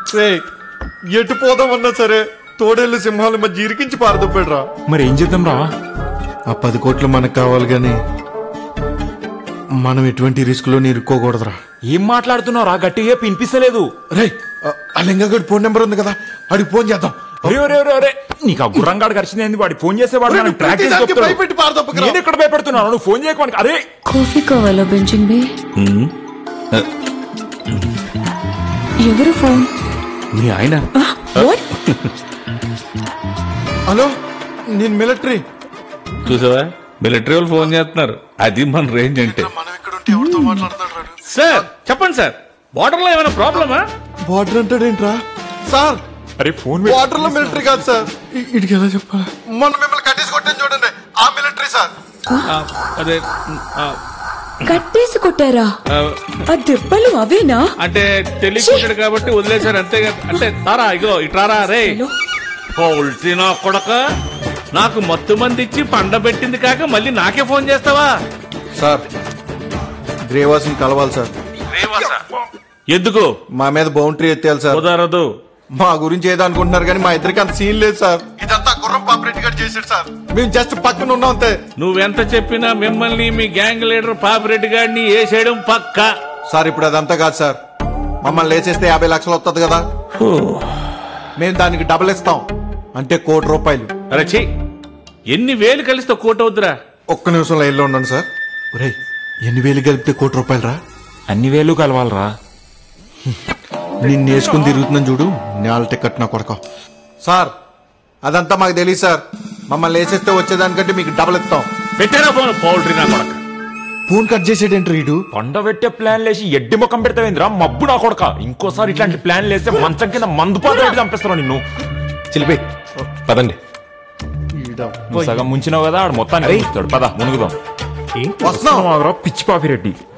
రే ఎటు పోదామన్నా సరే తోడేళ్ళు సింహాల మధ్య ఇరికించి పారదొప్పాడురా మరి ఏం చేద్దాం రా ఆ పది కోట్లు మనకు కావాలి గాని మనం ఎటువంటి రిస్క్ లో ఇరుక్కోకూడదురా ఏం మాట్లాడుతున్నావు రా గట్టిగా వినిపిస్తలేదు రే ఆ లింగగడ్ ఫోన్ నెంబర్ ఉంది కదా అడిగి ఫోన్ చేద్దాం ఒరే, ఒరే, ఒరే, ఒరే. నీకు ఆ గుర్రంగాడు గడిచింది ఏంది వాడి ఫోన్ చేసేవాడు ఒరే, నన్ను నువ్వు ట్రాక్ చేసి ప్రతిదానికి చెప్తాడు. భయపెట్టి పారదొప్పకురా. నేను ఎక్కడ భయపెడుతున్నాను నువ్వు ఫోన్ చేయకమని అరే కాఫీ కావాలా బెంచింగ్ బే ఎవరు ఫోన్ మీ ఆయన వాట్ హలో నేను మిలిటరీ చూసావా మిలిటరీ వాళ్ళు ఫోన్ చేస్తున్నారు అది మన రేంజ్ అంటే మనం ఇక్కడ ఉంటే ఎవరితో మాట్లాడుతున్నాడు సార్ చెప్పండి సార్ బార్డర్ లో ఏమైనా ప్రాబ్లమా బార్డర్ అంటాడేంట్రా సార్ అరే ఫోన్ బార్డర్ లో మిలిటరీ కాదు సార్ ఇ- ఇడికి ఎలా చెప్పాలి మొన్న మిమ్మల్ని కట్టేసి కొట్టాను చూడండి ఆ మిలిటరీ సార్ అదే ఆ, కట్టేసి కొట్టారా ఆ, ఆ దెబ్బలు అవేనా అంటే తెలియకుంటాడు కాబట్టి వదిలేశారు అంతేగా అంటే తారా ఇగో ఇట్రారా రే పౌల్ట్రీ నా కొడక నాకు మత్తు మంది ఇచ్చి పండ పెట్టింది కాక మళ్ళీ నాకే ఫోన్ చేస్తావా సార్ గ్రేవాసిని కలవాలి సార్ ఎందుకు మా మీద బౌండరీ ఎత్తేయాలి సార్ కుదరదు మా గురించి ఏదో అనుకుంటున్నారు కానీ మా ఇద్దరికి అంత సీన్ లేదు సార్ ఇదంతా గుర్రం పాపరెడ్డి గారు చేశాడు సార్ మేము జస్ట్ పక్కన ఉన్నాం అంతే నువ్వెంత చెప్పినా మిమ్మల్ని మీ గ్యాంగ్ లీడర్ పాపిరెడ్డి గారిని వేసేయడం పక్క సార్ ఇప్పుడు అదంతా కాదు సార్ మమ్మల్ని లేచేస్తే యాభై లక్షలు వస్తుంది కదా మేము దానికి డబుల్ ఇస్తాం అంటే కోటి రూపాయలు అరే చెయ్యి ఎన్ని వేలు కలిస్తే కోట్ అవుతురా ఒక్క నిమిషం లైన్లో ఉండండి సార్ ఒరేయ్ ఎన్ని వేలు కలిపితే కోటి రూపాయలు రా అన్ని వేలు కలవాలరా నిన్ను వేసుకుని తిరుగుతున్నాను చూడు నేల టికెట్ నా కొడక సార్ అదంతా మాకు తెలియదు సార్ మమ్మల్ని వేసేస్తే వచ్చేదానికంటే మీకు డబుల్ ఇస్తాం పెట్టారా ఫోన్ పౌల్ట్రీ నా కొడక ఫోన్ కట్ చేసేటంటే రీడు పండ పెట్టే ప్లాన్ లేసి ఎడ్డి ముఖం పెడతావేంద్రా మబ్బు నా కొడక ఇంకోసారి ఇట్లాంటి ప్లాన్ లేస్తే మంచం కింద మందు పాత చంపేస్తాను నిన్ను చిలిపి పదండి నువ్వు సగం ముంచినావు కదా ఆడు మొత్తాన్ని ఇస్తాడు పద మునుగుదాం వస్తున్నాం పిచ్చి పాపిరెడ్డి